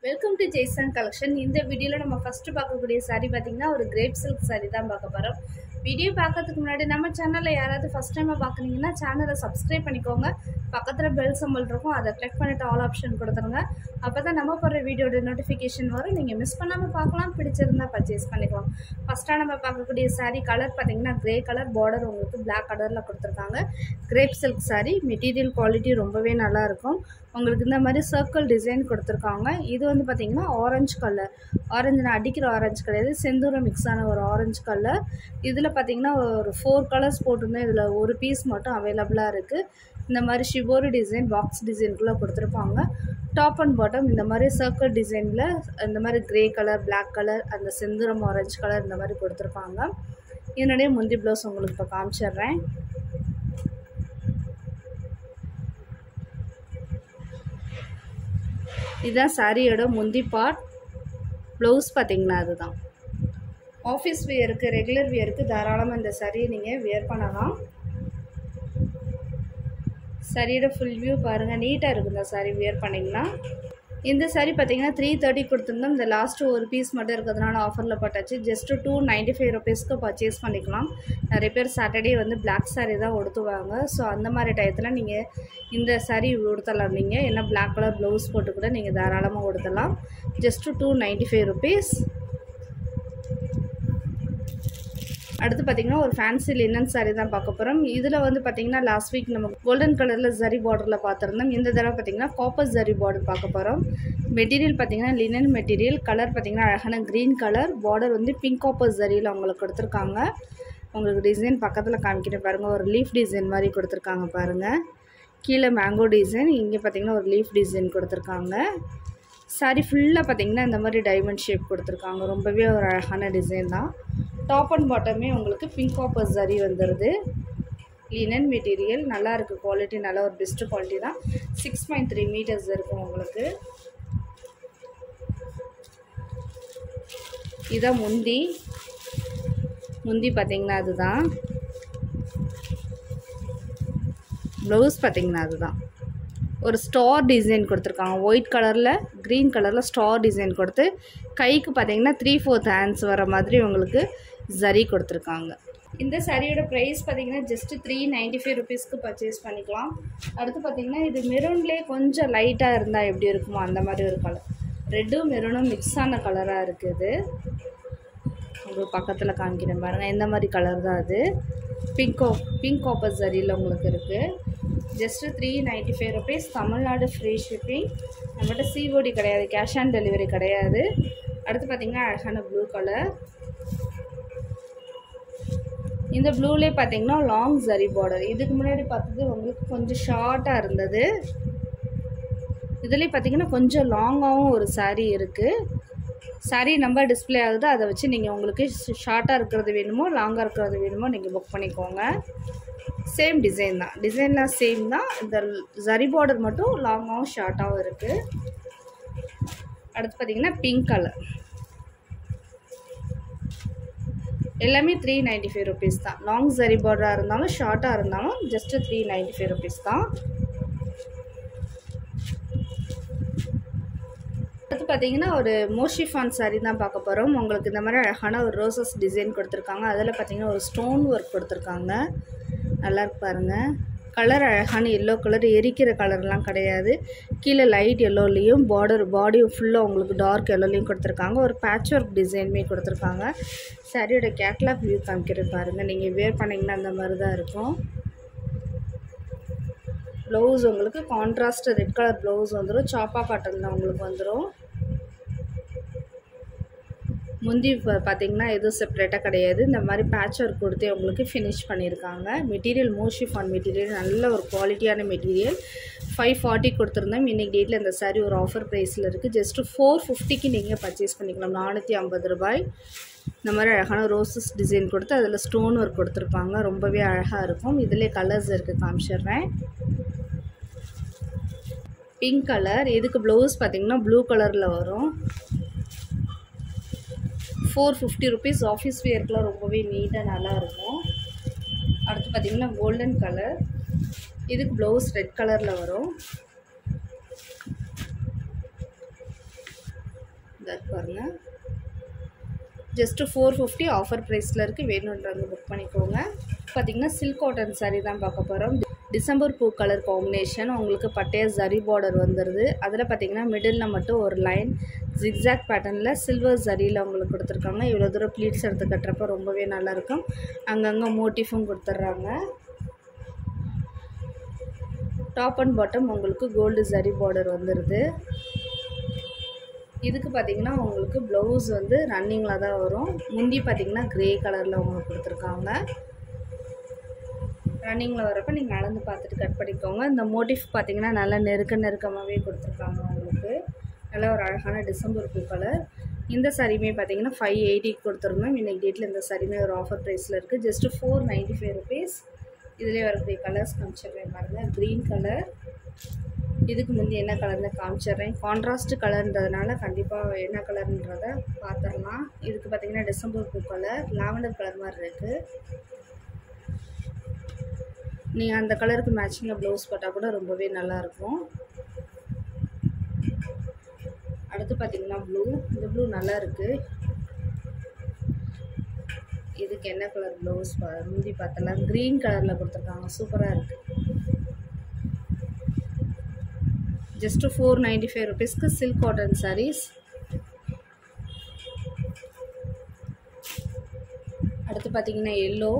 welcome to Jaison collection இந்த வீடியோவில் நம்ம ஃபஸ்ட்டு பார்க்கக்கூடிய saree பார்த்தீங்கன்னா ஒரு கிரேப் சில்க் saree தான் பார்க்க போகிறோம் வீடியோ பார்க்கறதுக்கு முன்னாடி நம்ம சேனலில் யாராவது ஃபஸ்ட் டைமாக பார்க்குறீங்கன்னா சேனலை சப்ஸ்கிரைப் பண்ணிக்கோங்க பக்கத்தில் பெல் சம்பல் இருக்கும் அதை கிளிக் பண்ணிட்டு ஆல் ஆப்ஷன் கொடுத்துருங்க அப்போ தான் நம்ம போடுற வீடியோட நோட்டிஃபிகேஷன் வரும் நீங்கள் மிஸ் பண்ணாமல் பார்க்கலாம் பிடிச்சிருந்தா பர்ச்சேஸ் பண்ணிக்கலாம் ஃபஸ்ட்டாக நம்ம பார்க்கக்கூடிய saree கலர் பார்த்தீங்கன்னா கிரே கலர் பார்டர் உங்களுக்கு பிளாக் கலரில் கொடுத்துருக்காங்க crepe silk saree material quality ரொம்பவே நல்லா இருக்கும் உங்களுக்கு இந்த மாதிரி சர்க்கிள் டிசைன் கொடுத்துருக்காங்க இது வந்து பார்த்திங்கன்னா ஆரஞ்சு கலர் ஆரஞ்சு நான் அடிக்கிற ஆரஞ்சு கிடையாது செந்தூரம் மிக்ஸ் ஆன ஒரு ஆரஞ்சு கலர் இதில் பார்த்திங்கன்னா ஒரு ஃபோர் கலர்ஸ் போட்டிருந்தேன் இதில் ஒரு பீஸ் மட்டும் அவைலபிளாக இருக்குது இந்த மாதிரி ஷிபோரி டிசைன் பாக்ஸ் டிசைனுக்குள்ளே கொடுத்துருப்பாங்க டாப் அண்ட் பாட்டம் இந்த மாதிரி சர்க்கிள் டிசைனில் இந்த மாதிரி க்ரே கலர் Black கலர் அந்த செந்தூரம் ஆரஞ்சு கலர் இந்த மாதிரி கொடுத்துருப்பாங்க இதனுடைய முந்தி ப்ளவுஸ் உங்களுக்கு இப்போ காமிச்சிடுறேன் இதுதான் சாரியோட முந்தி பார்ட் ப்ளவுஸ் பார்த்தீங்கன்னா அதுதான் ஆஃபீஸ் வியருக்கு ரெகுலர் வியருக்கு தாராளமாக இந்த சாரியை நீங்கள் வியர் பண்ணலாம் சரியோட ஃபுல் வியூ பாருங்கள் நீட்டாக இருக்கும் இந்த சாரி வியர் பண்ணிங்கன்னா இந்த சாரி பார்த்தீங்கன்னா த்ரீ தேர்ட்டி கொடுத்துருந்தோம் இந்த லாஸ்ட்டு ஒரு பீஸ் மட்டும் இருக்கிறதுனால ஆஃபரில் போட்டாச்சு ஜஸ்ட்டு டூ நைன்ட்டி ஃபைவ் ருபீஸ்க்கு பர்ச்சேஸ் பண்ணிக்கலாம் நிறைய பேர் சாட்டர்டே வந்து பிளாக் சாரீ தான் உடுத்துவாங்க ஸோ அந்த மாதிரி டயத்தில் நீங்கள் இந்த சாரீ உடுத்தலாம் நீங்கள் ஏன்னா பிளாக் கலர் ப்ளவுஸ் போட்டு கூட நீங்கள் தாராளமாக உடுத்தலாம் just two ninety five rupees அடுத்து பார்த்திங்கன்னா ஒரு ஃபேன்சி லினன் சாரீ தான் பார்க்க போகிறோம் இதில் வந்து பார்த்திங்கன்னா லாஸ்ட் வீக் நம்ம கோல்டன் கலரில் ஜரி பார்டரில் பார்த்துருந்தோம் இந்த தடவை பார்த்திங்கன்னா காப்பர் ஜரி பார்டர் பார்க்க போகிறோம் மெட்டீரியல் பார்த்திங்கன்னா லினன் மெட்டீரியல் கலர் பார்த்திங்கன்னா அழகான க்ரீன் கலர் பார்டர் வந்து பிங்க் காப்பர் ஜரியில் அவங்களுக்கு கொடுத்துருக்காங்க உங்களுக்கு டிசைன் பக்கத்தில் காமிக்கிறேன் பாருங்கள் ஒரு லீஃப் டிசைன் மாதிரி கொடுத்துருக்காங்க பாருங்கள் கீழே மேங்கோ டிசைன் இங்கே பார்த்திங்கன்னா ஒரு லீஃப் டிசைன் கொடுத்துருக்காங்க சாரி ஃபுல்லாக பார்த்திங்கன்னா இந்த மாதிரி டைமண்ட் ஷேப் கொடுத்துருக்காங்க ரொம்பவே ஒரு அழகான டிசைன் தான் டாப் அண்ட் பாட்டமே உங்களுக்கு பிங்க் காப்பர் சரி வந்துடுது லினன் மெட்டீரியல் நல்லா இருக்குது குவாலிட்டி நல்ல ஒரு பெஸ்ட்டு குவாலிட்டி தான் சிக்ஸ் பாயிண்ட் த்ரீ மீட்டர்ஸ் இருக்கும் உங்களுக்கு இதான் முந்தி முந்தி பார்த்திங்கன்னா அதுதான் ப்ளவுஸ் பார்த்திங்கன்னா அதுதான் ஒரு ஸ்டார் டிசைன் கொடுத்துருக்காங்க ஒயிட் கலரில் க்ரீன் கலரில் ஸ்டார் டிசைன் கொடுத்து கைக்கு பார்த்தீங்கன்னா த்ரீ ஃபோர்த் ஹேண்ட்ஸ் வர மாதிரி உங்களுக்கு ஜரி கொடுத்துருக்காங்க இந்த சாரியோட ப்ரைஸ் பார்த்தீங்கன்னா ஜஸ்ட்டு த்ரீ நைன்ட்டி ஃபைவ் ருபீஸ்க்கு பர்ச்சேஸ் பண்ணிக்கலாம் அடுத்து பார்த்தீங்கன்னா இது மெரூன்லேயே கொஞ்சம் லைட்டாக இருந்தால் எப்படி இருக்குமோ அந்த மாதிரி ஒரு கலர் ரெட்டும் மெரூனும் மிக்ஸ் ஆன கலராக இருக்குது உங்களுக்கு பக்கத்தில் காமிக்கிறேன் பாருங்கள் இந்த மாதிரி கலர் தான் அது பிங்க் பிங்க் காப்பர் ஜரியில் உங்களுக்கு இருக்குது just three ninety five rupees Tamil Nadu free shipping நம்மகிட்ட சிஓடி கிடையாது கேஷ் ஆன் டெலிவரி கிடையாது அடுத்து பார்த்திங்கன்னா அழகான ப்ளூ கலர் இந்த ப்ளூலே பார்த்தீங்கன்னா லாங் ஜரி பார்டர் இதுக்கு முன்னாடி பார்த்தது உங்களுக்கு கொஞ்சம் ஷார்ட்டாக இருந்தது இதுலேயே பார்த்தீங்கன்னா கொஞ்சம் லாங்காகவும் ஒரு சாரீ இருக்குது சாரீ நம்பர் டிஸ்பிளே ஆகுது அதை வச்சு நீங்கள் உங்களுக்கு ஷார்ட்டாக இருக்கிறது வேணுமோ லாங்காக இருக்கிறது வேணுமோ நீங்கள் புக் பண்ணிக்கோங்க சேம் டிசைன் தான் டிசைன்லாம் சேம் தான் இந்த ஜரி பார்டர் மட்டும் லாங்காகவும் ஷார்ட்டாகவும் இருக்குது அடுத்து பார்த்திங்கன்னா பிங்க் கலர் எல்லாமே த்ரீ நைன்ட்டி ஃபைவ் ருபீஸ் தான் லாங் ஜரி பார்டராக இருந்தாலும் ஷார்ட்டாக இருந்தாலும் just three ninety five rupees தான் அடுத்து பார்த்தீங்கன்னா ஒரு மோஷிஃபான் சாரீ தான் பார்க்க போகிறோம் உங்களுக்கு இந்த மாதிரி அழகான ஒரு ரோசஸ் டிசைன் கொடுத்துருக்காங்க அதில் பார்த்தீங்கன்னா ஒரு ஸ்டோன் ஒர்க் கொடுத்துருக்காங்க நல்லா இருக்கு பாருங்கள் கலர் அழகான எல்லோ கலர் எரிக்கிற கலர்லாம் கிடையாது கீழே லைட் எல்லோலேயும் பார்டர் பாடி ஃபுல்லாக உங்களுக்கு டார்க் எல்லோலையும் கொடுத்துருக்காங்க ஒரு பேட்ச் ஒர்க் டிசைனுமே கொடுத்துருக்காங்க சாரியோட கேட்லாக் வியூ காமிக்கிறது பாருங்கள் நீங்கள் வேர் பண்ணிங்கன்னா அந்த மாதிரி தான் இருக்கும் ப்ளவுஸ் உங்களுக்கு கான்ட்ராஸ்ட் ரெட் கலர் ப்ளவுஸ் வந்துடும் சாப்பா காட்டன் தான் உங்களுக்கு வந்துடும் முந்தி இப்போ பார்த்தீங்கன்னா எதுவும் செப்பரேட்டாக கிடையாது இந்த மாதிரி பேட்ச் ஒர்க் கொடுத்து உங்களுக்கு ஃபினிஷ் பண்ணியிருக்காங்க மெட்டீரியல் மோஷிஃபான் மெட்டீரியல் நல்ல ஒரு குவாலிட்டியான மெட்டீரியல் ஃபைவ் ஃபார்ட்டி கொடுத்துருந்தோம் இன்றைக்கி டேட்டில் இந்த சாரீ ஒரு ஆஃபர் ப்ரைஸில் இருக்குது ஜஸ்ட்டு ஃபோர் ஃபிஃப்டிக்கு நீங்கள் பர்ச்சேஸ் பண்ணிக்கலாம் நானூற்றி ஐம்பது ரூபாய் இந்த மாதிரி அழகான ரோசஸ் டிசைன் கொடுத்து அதில் ஸ்டோன் ஒர்க் கொடுத்துருப்பாங்க ரொம்பவே அழகாக இருக்கும் இதிலே கலர்ஸ் இருக்குது காமிச்சிடுறேன் பிங்க் கலர் இதுக்கு ப்ளவுஸ் பார்த்திங்கன்னா ப்ளூ கலரில் வரும் ஃபோர் ஃபிஃப்டி ருபீஸ் ஆஃபீஸ் வியர்க்கெலாம் ரொம்பவே நீட்டாக நல்லா இருக்கும் அடுத்து பார்த்திங்கன்னா கோல்டன் கலர் இதுக்கு ப்ளவுஸ் ரெட் கலரில் வரும் இந்த பாருங்க ஜஸ்ட்டு ஃபோர் ஃபிஃப்டி ஆஃபர் ப்ரைஸில் இருக்குது வேணுன்றவங்க புக் பண்ணிக்கோங்க பார்த்தீங்கன்னா சில்க் காட்டன் saree தான் பார்க்க போகிறோம் டிசம்பர் பூ கலர் காம்பினேஷன் உங்களுக்கு பட்டைய ஜரி பார்டர் வந்துடுது அதில் பார்த்தீங்கன்னா மிடில் மட்டும் ஒரு லைன் ஜிக்ஸாக் பேட்டர்னில் சில்வர் ஜரியில் உங்களுக்கு கொடுத்துருக்காங்க இவ்வளோ தூரம் ப்ளீட்ஸ் எடுத்து கட்டுறப்ப ரொம்பவே நல்லாயிருக்கும் அங்கங்கே மோட்டிஃபும் கொடுத்துட்றாங்க டாப் அண்ட் பாட்டம் உங்களுக்கு கோல்டு ஜரி பார்டர் வந்துடுது இதுக்கு பார்த்தீங்கன்னா உங்களுக்கு ப்ளவுஸ் வந்து ரன்னிங்கில் தான் வரும் முந்தி பார்த்தீங்கன்னா க்ரே கலரில் உங்களுக்கு கொடுத்துருக்காங்க ரன்னிங்கில் வரப்போ நீங்கள் அளந்து பார்த்துட்டு கட் பண்ணிக்கோங்க இந்த மோட்டிஃப் பார்த்தீங்கன்னா நல்லா நெருக்க நெருக்கமாகவே கொடுத்துருக்காங்க உங்களுக்கு நல்ல ஒரு அழகான டிசம்பர் பூ கலர் இந்த சாரியுமே பார்த்தீங்கன்னா ஃபைவ் எயிட்டிக்கு கொடுத்துருந்தோம் இன்றைக்கி டேட்டில் இந்த சாரியுமே ஒரு ஆஃபர் ப்ரைஸில் இருக்குது just four ninety five rupees இதிலே வரக்கூடிய கலர்ஸ் காமிச்சிடுறேன் பாருங்கள் க்ரீன் கலர் இதுக்கு முந்தி என்ன கலர்னு காமிச்சிடுறேன் கான்ட்ராஸ்ட் கலர்ன்றதுனால கண்டிப்பாக என்ன கலர்ன்றதை பார்த்துடலாம் இதுக்கு பார்த்தீங்கன்னா டிசம்பர் பூ கலர் லாவெண்டர் கலர் மாதிரி இருக்குது நீங்கள் அந்த கலருக்கு மேட்சிங்காக ப்ளவுஸ் போட்டால் கூட ரொம்பவே நல்லாயிருக்கும் அடுத்து பார்த்தீங்கன்னா ப்ளூ இந்த ப்ளூ நல்லா இருக்குது இதுக்கு என்ன கலர் ப்ளவுஸ் முந்தி பார்த்தலாம் க்ரீன் கலரில் கொடுத்துருக்காங்க சூப்பராக இருக்குது ஜஸ்ட்டு ஃபோர் நைன்டி ஃபைவ் ருபீஸ்க்கு சில்க் காட்டன் சாரீஸ் அடுத்து பார்த்தீங்கன்னா எல்லோ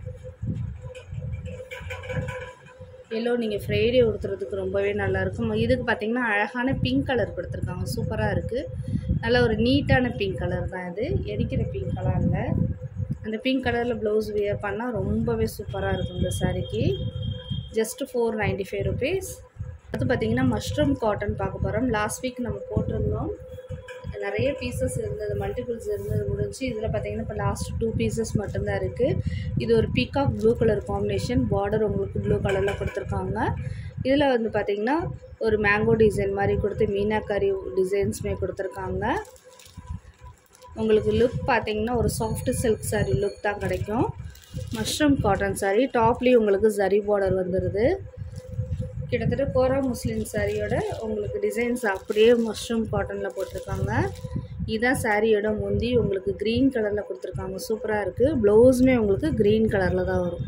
எல்லோ நீங்கள் ஃப்ரைடே உடுத்துறதுக்கு ரொம்பவே நல்லாயிருக்கும் இதுக்கு பார்த்தீங்கன்னா அழகான பிங்க் கலர் கொடுத்துருக்காங்க சூப்பராக இருக்குது நல்ல ஒரு நீட்டான பிங்க் கலர் தான் இது எரிக்கிற பிங்க் கலர் இல்லை அந்த பிங்க் கலரில் ப்ளவுஸ் வியர் பண்ணால் ரொம்பவே சூப்பராக இருக்கும் இந்த சாரீக்கு just four ninety five rupees அடுத்து பார்த்தீங்கன்னா மஷ்ரூம் காட்டன் பார்க்க போகிறோம் லாஸ்ட் வீக் நம்ம போட்டிருந்தோம் நிறைய பீசஸ் இருந்தது மல்டிபிள்ஸ் இருந்தது முடிஞ்சு இதில் பார்த்தீங்கன்னா இப்போ லாஸ்ட் டூ பீசஸ் மட்டும்தான் இருக்குது இது ஒரு peacock blue colour combination border உங்களுக்கு ப்ளூ கலரில் கொடுத்துருக்காங்க இதில் வந்து பார்த்திங்கன்னா ஒரு மேங்கோ டிசைன் மாதிரி கொடுத்து மீனாக்கரி டிசைன்ஸுமே கொடுத்துருக்காங்க உங்களுக்கு லுக் பார்த்தீங்கன்னா ஒரு சாஃப்ட் சில்க் saree லுக் தான் கிடைக்கும் மஷ்ரூம் காட்டன் saree டாப்லேயும் உங்களுக்கு ஜரி பார்டர் வந்துடுது கிட்டத்தட்ட கோரா முஸ்லீம் சாரியோட உங்களுக்கு டிசைன்ஸ் அப்படியே மஷ்ரூம் காட்டனில் போட்டிருக்காங்க இதான் சாரியோட முந்தி உங்களுக்கு க்ரீன் கலரில் கொடுத்துருக்காங்க சூப்பராக இருக்குது ப்ளவுஸுமே உங்களுக்கு க்ரீன் கலரில் தான் வரும்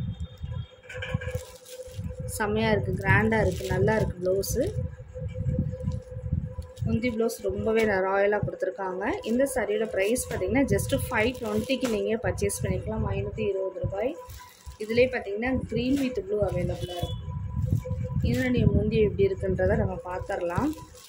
செம்மையாக இருக்குது கிராண்டாக இருக்குது நல்லா இருக்குது ப்ளவுஸு முந்தி ப்ளவுஸ் ரொம்பவே ராயலாக கொடுத்துருக்காங்க இந்த சாரியோட ப்ரைஸ் பார்த்தீங்கன்னா ஜஸ்ட்டு ஃபைவ் டுவெண்ட்டிக்கு நீங்கள் பர்ச்சேஸ் பண்ணிக்கலாம் ஐநூற்றி இருபது ரூபாய் இதிலே பார்த்தீங்கன்னா க்ரீன் வித் ப்ளூ அவைலபிளாக இருக்குது இதனுடைய முந்தி எப்படி இருக்குன்றதை நம்ம பார்த்துடலாம்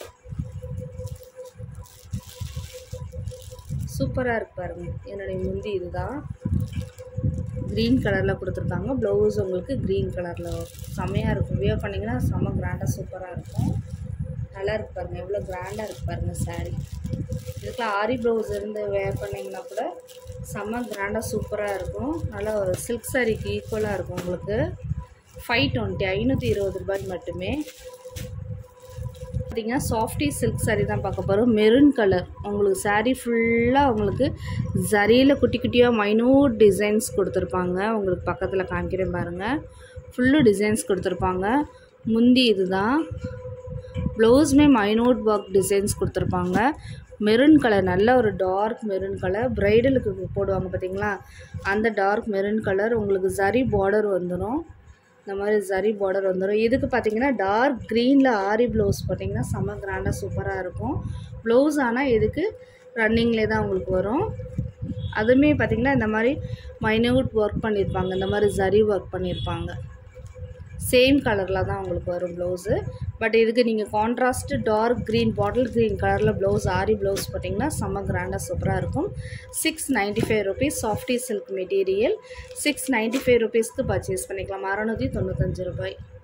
சூப்பராக இருக்கு பாருங்க என்னுடைய முந்தி இதுதான் க்ரீன் கலரில் கொடுத்துருக்காங்க ப்ளவுஸ் உங்களுக்கு க்ரீன் கலரில் செம்மையாக இருக்கும் வியர் பண்ணிங்கன்னா செம்ம கிராண்டாக சூப்பராக இருக்கும் நல்லா இருக்கு பாருங்கள் எவ்வளோ கிராண்டாக இருக்கு பாருங்கள் saree இதுக்கெலாம் ஆரி ப்ளவுஸ் இருந்து வேர் பண்ணிங்கன்னா கூட செம்ம கிராண்டாக சூப்பராக இருக்கும் நல்லா ஒரு சில்க் சாரிக்கு ஈக்குவலாக இருக்கும் உங்களுக்கு ஃபைவ் டுவெண்ட்டி ஐநூற்றி இருபது ரூபாய்க்கு மட்டுமே பார்த்தீங்கன்னா சாஃப்டி சில்க் saree தான் பார்க்க போகிறோம் மெரூன் கலர் உங்களுக்கு saree ஃபுல்லாக உங்களுக்கு ஜரியில் குட்டி குட்டியாக மைனூட் டிசைன்ஸ் கொடுத்துருப்பாங்க உங்களுக்கு பக்கத்தில் காமிக்கிறேன் பாருங்கள் ஃபுல்லு டிசைன்ஸ் கொடுத்துருப்பாங்க முந்தி இதுதான் ப்ளவுஸுமே மைனூட் ஒர்க் டிசைன்ஸ் கொடுத்துருப்பாங்க மெரூன் கலர் நல்ல ஒரு டார்க் மெரூன் கலர் ப்ரைடலுக்கு போடுவாங்க பார்த்தீங்களா அந்த டார்க் மெரூன் கலர் உங்களுக்கு ஜரி பார்டர் வந்துடும் இந்த மாதிரி ஜரி பார்டர் வந்துடும் இதுக்கு பார்த்தீங்கன்னா டார்க் க்ரீனில் ஆரி ப்ளவுஸ் பார்த்தீங்கன்னா செம்ம கிராண்டாக சூப்பராக இருக்கும் ப்ளவுஸ் ஆனால் இதுக்கு ரன்னிங்லேயே தான் உங்களுக்கு வரும் அதுவுமே பார்த்திங்கன்னா இந்த மாதிரி மைன்யூட் ஒர்க் பண்ணியிருப்பாங்க இந்த மாதிரி ஜரி ஒர்க் பண்ணியிருப்பாங்க சேம் கலரில் தான் உங்களுக்கு வரும் ப்ளவுஸு பட் இதுக்கு நீங்கள் contrast dark green bottle green கலரில் ப்ளவுஸ் ஆரி ப்ளவுஸ் பார்த்தீங்கன்னா செம்ம கிராண்டாக சூப்பராக இருக்கும் six ninety five rupees softy silk material six ninety five ருபீஸ்க்கு பர்ச்சேஸ் பண்ணிக்கலாம் அறநூற்றி தொண்ணூத்தஞ்சு ரூபாய்